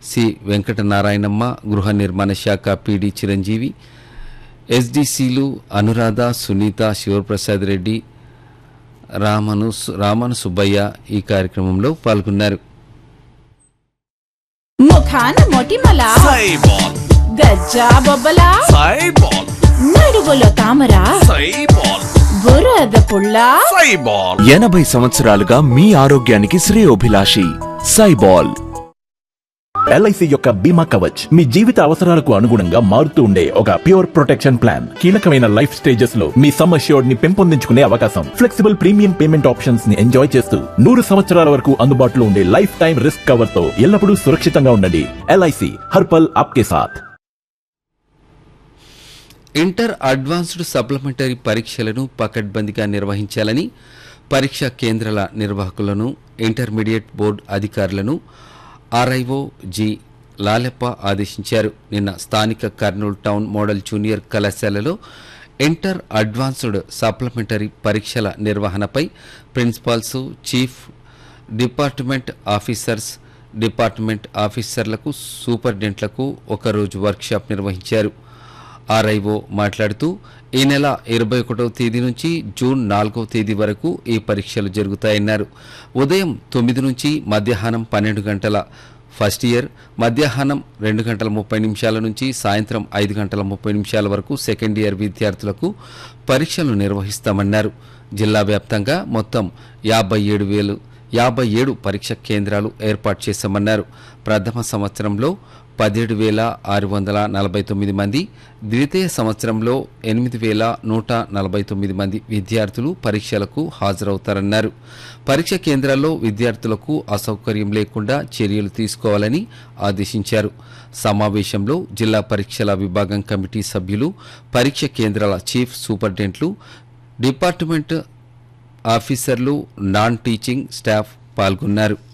C Venkatanarayanamma గృహ నిర్మాణ శాఖ పిడి చిరంజీవి ఎస్డిసిలు అనురాధ సునీత శివప్రసాద్ రెడ్డి రామను రామను సుబ్బయ్య ఈ కార్యక్రమంలో పాల్గొన్నారు ముఖాన మొటిమల సైబాల్ గజ్జా బొబ్బల సైబాల్ నడుగులో తామర సైబాల్ బురద పుల్ల సైబాల్ ఎనభై సంవత్సరాలుగా మీ ఆరోగ్యానికి శ్రేయోభిలాషి సైబాల్ ఎల్ఐసి యొక్క బీమా కవచ్ మీ జీవిత అవసరాలకు అనుగుణంగా మారుతూ ఉండే ఒక ప్యూర్ ప్రొటెక్షన్ ప్లాన్ కీలకమైన లైఫ్ స్టేజెస్ లో మీ సమ్ అష్యూర్డ్ ని పెంపొందించుకునే అవకాశం ఫ్లెక్సిబుల్ ప్రీమియం పేమెంట్ ఆప్షన్స్ ని ఎంజాయ్ చేస్తూ నూరు సంవత్సరాల వరకు అందుబాటులో ఉండే లైఫ్ టైం రిస్క్ కవర్ తో ఎల్లప్పుడూ సురక్షితంగా ఉండండి ఎల్ఐసి హర్పల్ ఆప్కే సాథ్ ఇంటర్ అడ్వాన్స్డ్ సప్లిమెంటరీ పరీక్షలను పకడ్బందీగా నిర్వహించాలని పరీక్షా కేంద్రాల నిర్వాహకులను ఇంటర్మీడియట్ బోర్డు అధికారులను ఆర్ఐఓ జి లాలెప్ప ఆదేశించారు నిన్న స్థానిక కర్నూలు టౌన్ మోడల్ జూనియర్ కళాశాలలో ఇంటర్ అడ్వాన్స్డ్ సప్లిమెంటరీ పరీక్షల నిర్వహణపై principals chief department officers department ఆఫీసర్లకు సూపరింటెండెంట్లకు ఒకరోజు వర్క్షాప్ నిర్వహించారు ఆర్ఐఓ మాట్లాడుతూ ఈ నెల ఇరవై ఒకటవ తేదీ నుంచి జూన్ నాలుగవ తేదీ వరకు ఈ పరీక్షలు జరుగుతాయన్నారు ఉదయం తొమ్మిది నుంచి మధ్యాహ్నం పన్నెండు గంటల ఫస్ట్ ఇయర్ మధ్యాహ్నం రెండు గంటల ముప్పై నిమిషాల నుంచి సాయంత్రం ఐదు గంటల ముప్పై నిమిషాల వరకు సెకండ్ ఇయర్ విద్యార్థులకు పరీక్షలు నిర్వహిస్తామన్నారు జిల్లా వ్యాప్తంగా మొత్తం యాభై ఏడు వేలు యాభై ఏడు పరీక్ష కేంద్రాలు ఏర్పాటు చేశామన్నారు ప్రథమ సంవత్సరంలో పదిహేడు వేల ఆరు వందల నలభై తొమ్మిది మంది ద్వితీయ సంవత్సరంలో ఎనిమిది వేల నూట నలభై తొమ్మిది మంది విద్యార్థులు పరీక్షలకు హాజరవుతారన్నారు పరీక్ష కేంద్రాల్లో విద్యార్థులకు అసౌకర్యం లేకుండా చర్యలు తీసుకోవాలని ఆదేశించారు సమావేశంలో జిల్లా పరీక్షల విభాగం కమిటీ సభ్యులు పరీక్ష కేంద్రాల చీఫ్ సూపరింటెండెంట్లు డిపార్ట్మెంట్ ఆఫీసర్లు నాన్ టీచింగ్ స్టాఫ్ పాల్గొన్నారు